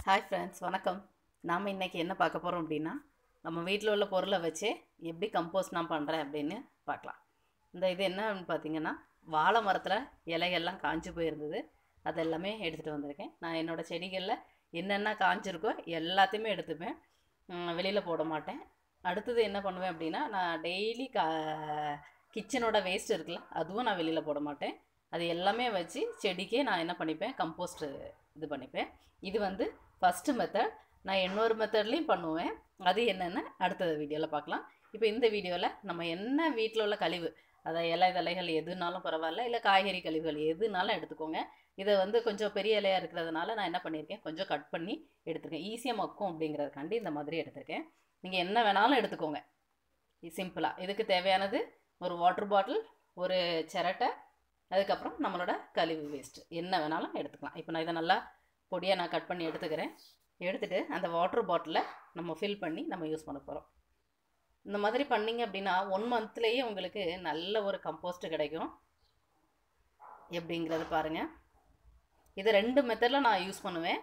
hi friends வணக்கம் நாம் இன்றைக்கி என்ன பார்க்க போகிறோம் அப்படின்னா நம்ம வீட்டில் உள்ள பொருளை வச்சு எப்படி கம்போஸ்ட் நான் பண்ணுறேன் அப்படின்னு பார்க்கலாம் இந்த இது என்னன்னு பார்த்தீங்கன்னா வாழை மரத்தில் இலைகள்லாம் காஞ்சு போயிருந்தது அது எல்லாமே எடுத்துகிட்டு வந்திருக்கேன் நான் என்னோடய செடிகளில் என்னென்ன காஞ்சிருக்கோ எல்லாத்தையுமே எடுத்துப்பேன் வெளியில் போட மாட்டேன் அடுத்தது என்ன பண்ணுவேன் அப்படின்னா நான் டெய்லி கா கிச்சனோட வேஸ்ட் இருக்குல்ல அதுவும் நான் வெளியில் போட மாட்டேன் அது எல்லாமே வச்சு செடிக்கே நான் என்ன பண்ணிப்பேன் கம்போஸ்ட்டு இது பண்ணிப்பேன் இது வந்து ஃபஸ்ட்டு மெத்தட் நான் இன்னொரு மெத்தட்லேயும் பண்ணுவேன் அது என்னென்னு அடுத்த வீடியோவில் பார்க்கலாம் இப்போ இந்த வீடியோவில் நம்ம என்ன வீட்டில் உள்ள கழிவு அதாவது இலை தலைகள் எதுனாலும் பரவாயில்ல இல்லை காய்கறி கழிவுகள் எதுனாலும் எடுத்துக்கோங்க இதை வந்து கொஞ்சம் பெரிய இலையாக இருக்கிறதுனால நான் என்ன பண்ணியிருக்கேன் கொஞ்சம் கட் பண்ணி எடுத்துருக்கேன் ஈஸியாக மக்கும் அப்படிங்கிறதுக்காண்டி இந்த மாதிரி எடுத்திருக்கேன் நீங்கள் என்ன வேணாலும் எடுத்துக்கோங்க சிம்பிளாக இதுக்கு தேவையானது ஒரு வாட்டர் பாட்டில் ஒரு சிரட்டை அதுக்கப்புறம் நம்மளோட கழிவு வேஸ்ட்டு என்ன வேணாலும் எடுத்துக்கலாம் இப்போ நான் இதை நல்லா பொடியாக நான் கட் பண்ணி எடுத்துக்கிறேன் எடுத்துகிட்டு அந்த வாட்டர் பாட்டிலில் நம்ம ஃபில் பண்ணி நம்ம யூஸ் பண்ண போகிறோம் இந்த மாதிரி பண்ணிங்க அப்படின்னா ஒன் மந்த்லேயே உங்களுக்கு நல்ல ஒரு கம்போஸ்ட் கிடைக்கும் எப்படிங்கிறது பாருங்கள் இது ரெண்டு மெத்தடில் நான் யூஸ் பண்ணுவேன்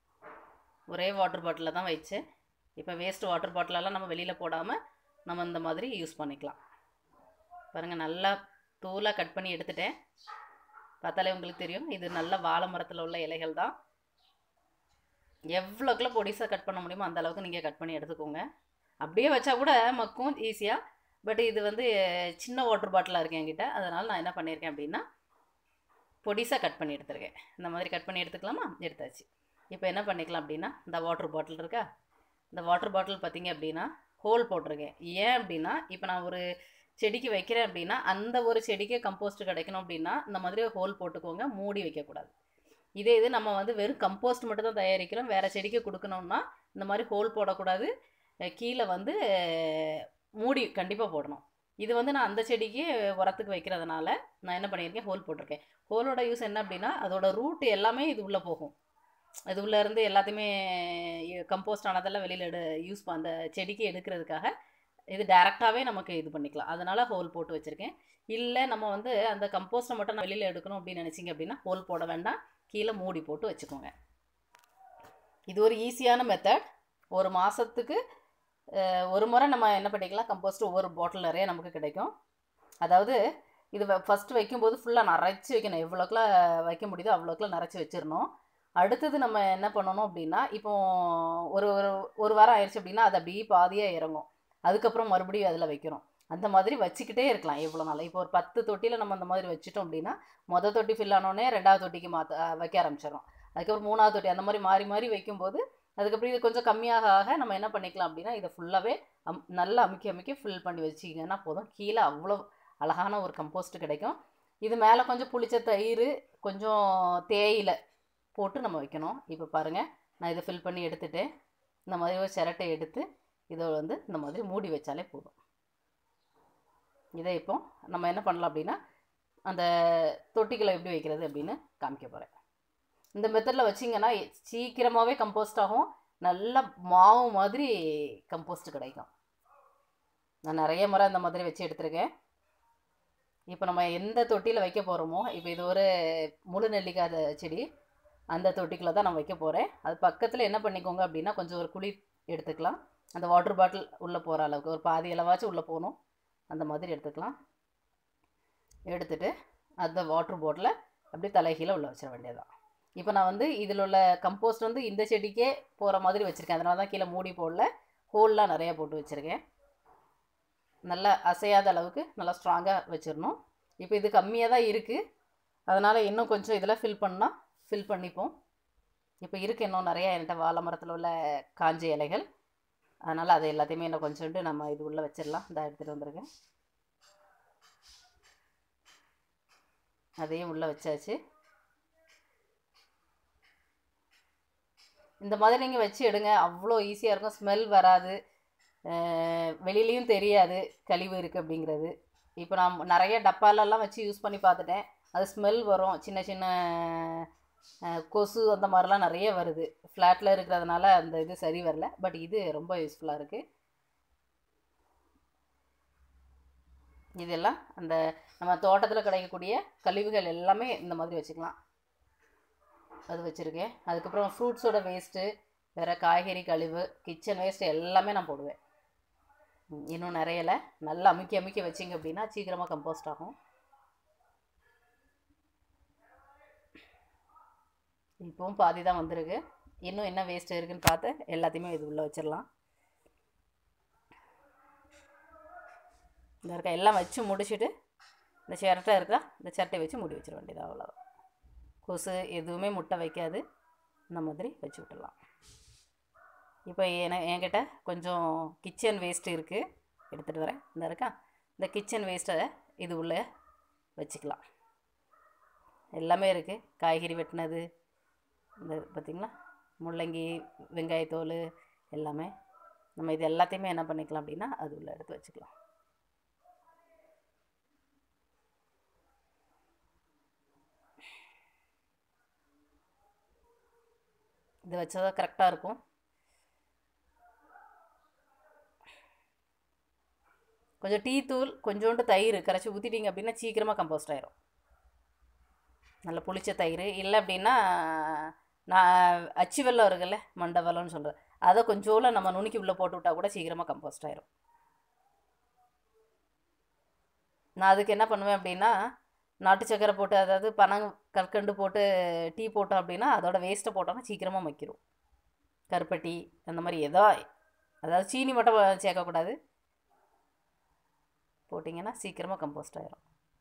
ஒரே வாட்டர் பாட்டிலில் தான் வச்சேன் இப்போ வேஸ்ட் வாட்டர் பாட்டிலெல்லாம் நம்ம வெளியில் போடாமல் நம்ம இந்த மாதிரி யூஸ் பண்ணிக்கலாம் பாருங்கள் நல்லா தூளாக கட் பண்ணி எடுத்துட்டேன் பார்த்தாலே உங்களுக்கு தெரியும் இது நல்ல வாழை மரத்தில் உள்ள இலைகள் தான் எவ்வளோக்குள்ள பொடிசாக கட் பண்ண முடியுமோ அந்த அளவுக்கு நீங்கள் கட் பண்ணி எடுத்துக்கோங்க அப்படியே வச்சா கூட மக்கும் ஈஸியாக பட் இது வந்து சின்ன வாட்டர் பாட்டிலாக இருக்கு என்கிட்ட அதனால் நான் என்ன பண்ணியிருக்கேன் அப்படின்னா பொடிசாக கட் பண்ணி எடுத்துருக்கேன் இந்த மாதிரி கட் பண்ணி எடுத்துக்கலாமா எடுத்தாச்சு இப்போ என்ன பண்ணிக்கலாம் அப்படின்னா இந்த வாட்டர் பாட்டில் இருக்கா இந்த வாட்டர் பாட்டில் பார்த்தீங்க அப்படின்னா ஹோல் போட்டிருக்கேன் ஏன் அப்படின்னா இப்போ நான் ஒரு செடிக்கு வைக்கிறேன் அப்படின்னா அந்த ஒரு செடிக்கு கம்போஸ்ட் கிடைக்கணும் அப்படின்னா இந்த மாதிரி ஹோல் போட்டுக்கோங்க மூடி வைக்கக்கூடாது இதே இது நம்ம வந்து வெறும் கம்போஸ்ட் மட்டும் தான் தயாரிக்கிறோம் வேறு செடிக்கு கொடுக்கணும்னா இந்த மாதிரி ஹோல் போடக்கூடாது கீழே வந்து மூடி கண்டிப்பாக போடணும் இது வந்து நான் அந்த செடிக்கு உரத்துக்கு வைக்கிறதுனால நான் என்ன பண்ணியிருக்கேன் ஹோல் போட்டிருக்கேன் ஹோலோட யூஸ் என்ன அப்படின்னா அதோட ரூட் எல்லாமே இது உள்ளே போகும் இது உள்ளே இருந்து எல்லாத்தையுமே கம்போஸ்ட் ஆனதெல்லாம் வெளியில் எடு யூஸ் அந்த செடிக்கு எடுக்கிறதுக்காக இது டேரெக்டாகவே நமக்கு இது பண்ணிக்கலாம் அதனால் ஹோல் போட்டு வச்சுருக்கேன் இல்லை நம்ம வந்து அந்த கம்போஸ்ட்டை மட்டும் நான் வெளியில் எடுக்கணும் அப்படின்னு நினச்சிங்க அப்படின்னா ஹோல் போட வேண்டாம் கீழே மூடி போட்டு வச்சுக்கோங்க இது ஒரு ஈஸியான மெத்தட் ஒரு மாதத்துக்கு ஒரு முறை நம்ம என்ன பண்ணிக்கலாம் கம்போஸ்ட் ஒவ்வொரு பாட்டில் நிறைய நமக்கு கிடைக்கும் அதாவது இது ஃபஸ்ட்டு வைக்கும்போது ஃபுல்லாக நிறச்சி வைக்கணும் எவ்வளோக்குலாம் வைக்க முடியுதோ அவ்வளோக்குலாம் நிறச்சி வச்சிடணும் அடுத்தது நம்ம என்ன பண்ணணும் அப்படின்னா இப்போ ஒரு ஒரு ஒரு வாரம் ஆயிடுச்சு அப்படின்னா அது அப்படியே பாதியாக இறங்கும் அதுக்கப்புறம் மறுபடியும் அதில் வைக்கிறோம் அந்த மாதிரி வச்சுக்கிட்டே இருக்கலாம் எவ்வளோ நாள் இப்போ ஒரு பத்து தொட்டியில் நம்ம அந்த மாதிரி வச்சுட்டோம் அப்படின்னா மொதல் தொட்டி ஃபில் ஆனோடனே ரெண்டாவது தொட்டிக்கு மாற்ற வைக்க ஆரம்பிச்சிடும் அதுக்கப்புறம் மூணாவது தொட்டி அந்த மாதிரி மாறி மாறி வைக்கும்போது அதுக்கப்புறம் இது கொஞ்சம் கம்மியாக ஆக நம்ம என்ன பண்ணிக்கலாம் அப்படின்னா இதை ஃபுல்லாகவே அம் நல்லா அமுக்கி அமுக்கி ஃபில் பண்ணி வச்சிங்கன்னா போதும் கீழே அவ்வளோ அழகான ஒரு கம்போஸ்ட் கிடைக்கும் இது மேலே கொஞ்சம் புளிச்ச தயிர் கொஞ்சம் தேயிலை போட்டு நம்ம வைக்கணும் இப்போ பாருங்கள் நான் இதை ஃபில் பண்ணி எடுத்துகிட்டேன் இந்த மாதிரி ஒரு சிரட்டை எடுத்து இதை வந்து இந்த மாதிரி மூடி வச்சாலே போதும் இதை இப்போ நம்ம என்ன பண்ணலாம் அப்படின்னா அந்த தொட்டிகளை எப்படி வைக்கிறது அப்படின்னு காமிக்க போகிறேன் இந்த மெத்தடில் வச்சிங்கன்னா சீக்கிரமாகவே கம்போஸ்ட் ஆகும் நல்ல மாவு மாதிரி கம்போஸ்ட் கிடைக்கும் நான் நிறைய முறை அந்த மாதிரி வச்சு எடுத்திருக்கேன் இப்போ நம்ம எந்த தொட்டியில் வைக்க போகிறோமோ இப்போ இது ஒரு முழு நெல்லிக்காய் செடி அந்த தொட்டிக்குள்ளே தான் நான் வைக்க போகிறேன் அது பக்கத்தில் என்ன பண்ணிக்கோங்க அப்படின்னா கொஞ்சம் ஒரு குழி எடுத்துக்கலாம் அந்த வாட்டர் பாட்டில் உள்ளே போகிற அளவுக்கு ஒரு பாதி அளவாச்சும் உள்ளே போகணும் அந்த மாதிரி எடுத்துக்கலாம் எடுத்துகிட்டு அந்த வாட்டர் பாட்டிலை அப்படியே தலைகீழே உள்ளே வச்சிட வேண்டியதான் இப்போ நான் வந்து இதில் உள்ள கம்போஸ்ட் வந்து இந்த செடிக்கே போகிற மாதிரி வச்சுருக்கேன் அதனால தான் கீழே மூடி போடல ஹோல்லாம் நிறையா போட்டு வச்சுருக்கேன் நல்லா அசையாத அளவுக்கு நல்லா ஸ்ட்ராங்காக வச்சிடணும் இப்போ இது கம்மியாக தான் இருக்குது அதனால் இன்னும் கொஞ்சம் இதில் ஃபில் பண்ணால் ஃபில் பண்ணிப்போம் இப்போ இருக்குது இன்னும் நிறையா என்கிட்ட வாழை மரத்தில் உள்ள காஞ்ச இலைகள் அதனால் அதை எல்லாத்தையுமே இன்னும் கொஞ்சோண்டு நம்ம இது உள்ளே வச்சிடலாம் இந்த எடுத்துகிட்டு வந்திருக்கேன் அதையும் உள்ளே வச்சாச்சு இந்த மாதிரி நீங்கள் வச்சு எடுங்க அவ்வளோ ஈஸியாக இருக்கும் ஸ்மெல் வராது வெளியிலையும் தெரியாது கழிவு இருக்குது அப்படிங்கிறது இப்போ நான் நிறைய டப்பாலெல்லாம் வச்சு யூஸ் பண்ணி பார்த்துட்டேன் அது ஸ்மெல் வரும் சின்ன சின்ன கொசு அந்த மாதிரிலாம் நிறைய வருது ஃப்ளாட்டில் இருக்கிறதுனால அந்த இது சரி வரல பட் இது ரொம்ப யூஸ்ஃபுல்லாக இருக்குது இதெல்லாம் அந்த நம்ம தோட்டத்தில் கிடைக்கக்கூடிய கழிவுகள் எல்லாமே இந்த மாதிரி வச்சுக்கலாம் அது வச்சுருக்கேன் அதுக்கப்புறம் ஃப்ரூட்ஸோட வேஸ்ட்டு வேறு காய்கறி கழிவு கிச்சன் வேஸ்ட் எல்லாமே நான் போடுவேன் ம், இன்னும் நிறையல நல்லா அமுக்கி அமுக்கி வச்சிங்க அப்படின்னா சீக்கிரமாக கம்போஸ்ட் ஆகும் இப்போவும் பாதி தான் வந்திருக்கு இன்னும் என்ன வேஸ்ட் இருக்குன்னு பார்த்து எல்லாத்தையுமே இது உள்ளே வச்சிடலாம் இந்த இருக்க எல்லாம் வச்சு முடிச்சுட்டு இந்த சிரட்டை இருக்கா இந்த சிரட்டை வச்சு மூடி வச்சிட வேண்டியது அவ்வளோதான் கொசு எதுவுமே முட்டை வைக்காது இந்த மாதிரி வச்சு விட்டுடலாம் இப்போ என என்கிட்ட கொஞ்சம் கிச்சன் வேஸ்ட் இருக்குது எடுத்துகிட்டு வரேன் இந்த இருக்கா இந்த கிச்சன் வேஸ்ட்டை இது உள்ளே வச்சுக்கலாம் எல்லாமே இருக்குது காய்கறி வெட்டினது இந்த பார்த்திங்களா முள்ளங்கி வெங்காயத்தோல் எல்லாமே நம்ம இது எல்லாத்தையுமே என்ன பண்ணிக்கலாம் அப்படின்னா அது உள்ள எடுத்து வச்சுக்கலாம் இது வச்சதா கரெக்டாக இருக்கும் கொஞ்சம் டீ தூள் கொஞ்சோண்டு தயிர் கரைச்சி ஊற்றிட்டீங்க அப்படின்னா சீக்கிரமாக கம்போஸ்ட் ஆயிரும் நல்ல புளிச்ச தயிர் இல்லை அப்படின்னா நான் அச்சு வெல்லம் இருக்குல்ல மண்டை வெல்லம்னு சொல்கிறேன் அதை கொஞ்சோல நம்ம நுணுக்கி உள்ளே போட்டு விட்டா கூட சீக்கிரமாக கம்போஸ்ட் ஆயிரும் நான் அதுக்கு என்ன பண்ணுவேன் அப்படின்னா நாட்டு சக்கரை போட்டு அதாவது பனங் கற்கண்டு போட்டு டீ போட்டோம் அப்படின்னா அதோட வேஸ்ட்டை போட்டோம்னா சீக்கிரமாக மக்கிரும் கருப்பட்டி அந்த மாதிரி ஏதோ அதாவது சீனி மட்டும் சேர்க்கக்கூடாது போட்டிங்கன்னா சீக்கிரமாக கம்போஸ்ட் ஆயிரும்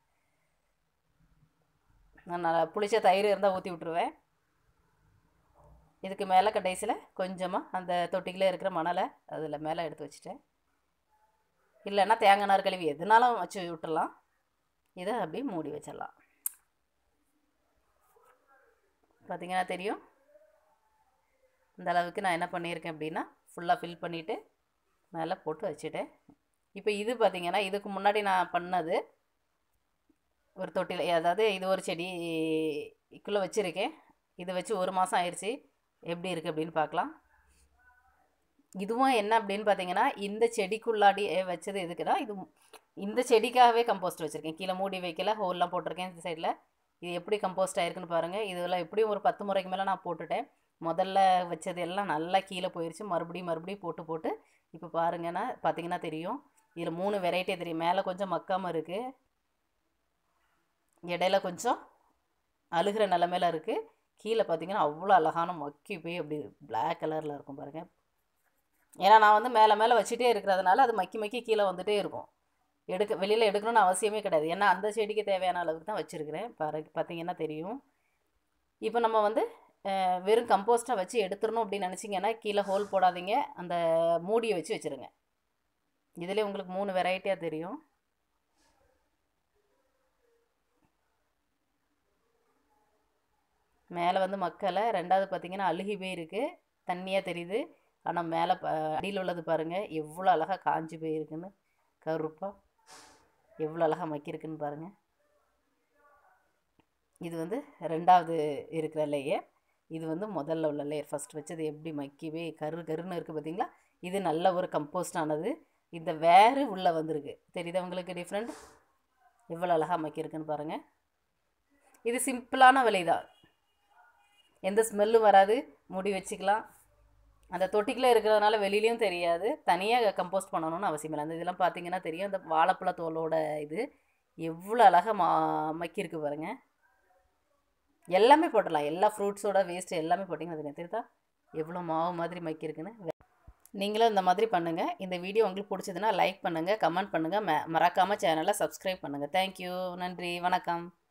நான் நல்லா புளிச்ச தயிர் இருந்தால் ஊற்றி விட்ருவேன் இதுக்கு மேலே கடைசியில் கொஞ்சமாக அந்த தொட்டிக்கில் இருக்கிற மணலை அதில் மேலே எடுத்து வச்சுட்டேன் இல்லைன்னா தேங்காய் நார் கழுவி எதுனாலும் வச்சு விட்டுடலாம் இதை அப்படியே மூடி வச்சிடலாம் பார்த்தீங்கன்னா தெரியும் இந்த அளவுக்கு நான் என்ன பண்ணியிருக்கேன் அப்படின்னா ஃபுல்லாக ஃபில் பண்ணிவிட்டு மேலே போட்டு வச்சுட்டேன் இப்போ இது பார்த்தீங்கன்னா இதுக்கு முன்னாடி நான் பண்ணது ஒரு தொட்டியில் அதாவது இது ஒரு செடிக்குள்ளே வச்சுருக்கேன் இது வச்சு ஒரு மாதம் ஆயிடுச்சு எப்படி இருக்குது அப்படின்னு பார்க்கலாம் இதுவும் என்ன அப்படின்னு பார்த்தீங்கன்னா இந்த செடிக்குள்ளாடி வச்சது எதுக்குன்னா இது இந்த செடிக்காகவே கம்போஸ்ட் வச்சுருக்கேன் கீழே மூடி வைக்கல ஹோல்லாம் போட்டிருக்கேன் இந்த சைடில் இது எப்படி கம்போஸ்ட் ஆயிருக்குன்னு பாருங்கள் இதெல்லாம் எப்படியும் ஒரு பத்து முறைக்கு மேலே நான் போட்டுட்டேன் முதல்ல வச்சது எல்லாம் நல்லா கீழே போயிடுச்சு மறுபடியும் மறுபடியும் போட்டு போட்டு இப்போ பாருங்கன்னா பார்த்தீங்கன்னா தெரியும் இதில் மூணு வெரைட்டி தெரியும் மேலே கொஞ்சம் மக்காமல் இருக்குது இடையில கொஞ்சம் அழுகிற நிலமையில இருக்குது கீழே பார்த்தீங்கன்னா அவ்வளோ அழகான மக்கி போய் அப்படி பிளாக் கலரில் இருக்கும் பாருங்கள் ஏன்னா நான் வந்து மேலே மேலே வச்சுட்டே இருக்கிறதுனால அது மக்கி மக்கி கீழே வந்துட்டே இருக்கும் எடுக்க வெளியில் எடுக்கணும்னு அவசியமே கிடையாது ஏன்னா அந்த செடிக்கு தேவையான அளவுக்கு தான் வச்சுருக்கிறேன் பாரு பார்த்தீங்கன்னா தெரியும் இப்போ நம்ம வந்து அஹ், வெறும் கம்போஸ்ட்டாக வச்சு எடுத்துடணும் அப்படின்னு நினச்சிங்கன்னா கீழே ஹோல் போடாதீங்க அந்த மூடியை வச்சு வச்சுருங்க இதிலே உங்களுக்கு மூணு வெரைட்டியாக தெரியும் மேலே வந்து மக்களை ரெண்டாவது பார்த்தீங்கன்னா அழுகி போயிருக்கு தண்ணியாக தெரியுது ஆனால் மேலே ப அடியில் உள்ளது பாருங்கள் எவ்வளோ அழகாக காஞ்சி போயிருக்குன்னு கருப்பாக எவ்வளோ அழகாக மக்கியிருக்குன்னு பாருங்கள் இது வந்து ரெண்டாவது இருக்கிற லேயர் இது வந்து முதல்ல உள்ள லேயர் ஃபஸ்ட் வச்சது எப்படி மக்கி போய் கரு கருன்னு இருக்குது பார்த்தீங்களா இது நல்ல ஒரு கம்போஸ்ட் ஆனது இந்த வேறு உள்ளே வந்திருக்கு தெரியுதா உங்களுக்கு டிஃப்ரெண்ட் எவ்வளோ அழகாக மக்கியிருக்குன்னு பாருங்கள் இது சிம்பிளான விலை தான் எந்த ஸ்மெல்லும் வராது மூடி வச்சுக்கலாம் அந்த தொட்டிக்குள்ளே இருக்கிறதுனால வெளியிலையும் தெரியாது தனியாக கம்போஸ்ட் பண்ணணும்னு அவசியம் இல்லை அந்த இதெல்லாம் பார்த்தீங்கன்னா தெரியும் அந்த வாழைப்பழ தோலோட இது எவ்வளோ அழகாக மா மக்கியிருக்கு பாருங்கள் எல்லாமே போட்டுடலாம் எல்லா ஃப்ரூட்ஸோட வேஸ்ட் எல்லாமே போட்டிங்கன்னா தெரியும் தெரியுதா எவ்வளோ மாவு மாதிரி மக்கியிருக்குன்னு நீங்களும் இந்த மாதிரி பண்ணுங்கள் இந்த வீடியோ உங்களுக்கு பிடிச்சதுன்னா லைக் பண்ணுங்கள் கமெண்ட் பண்ணுங்கள் ம மறக்காமல் சேனலை சப்ஸ்கிரைப் பண்ணுங்கள் தேங்க்யூ நன்றி வணக்கம்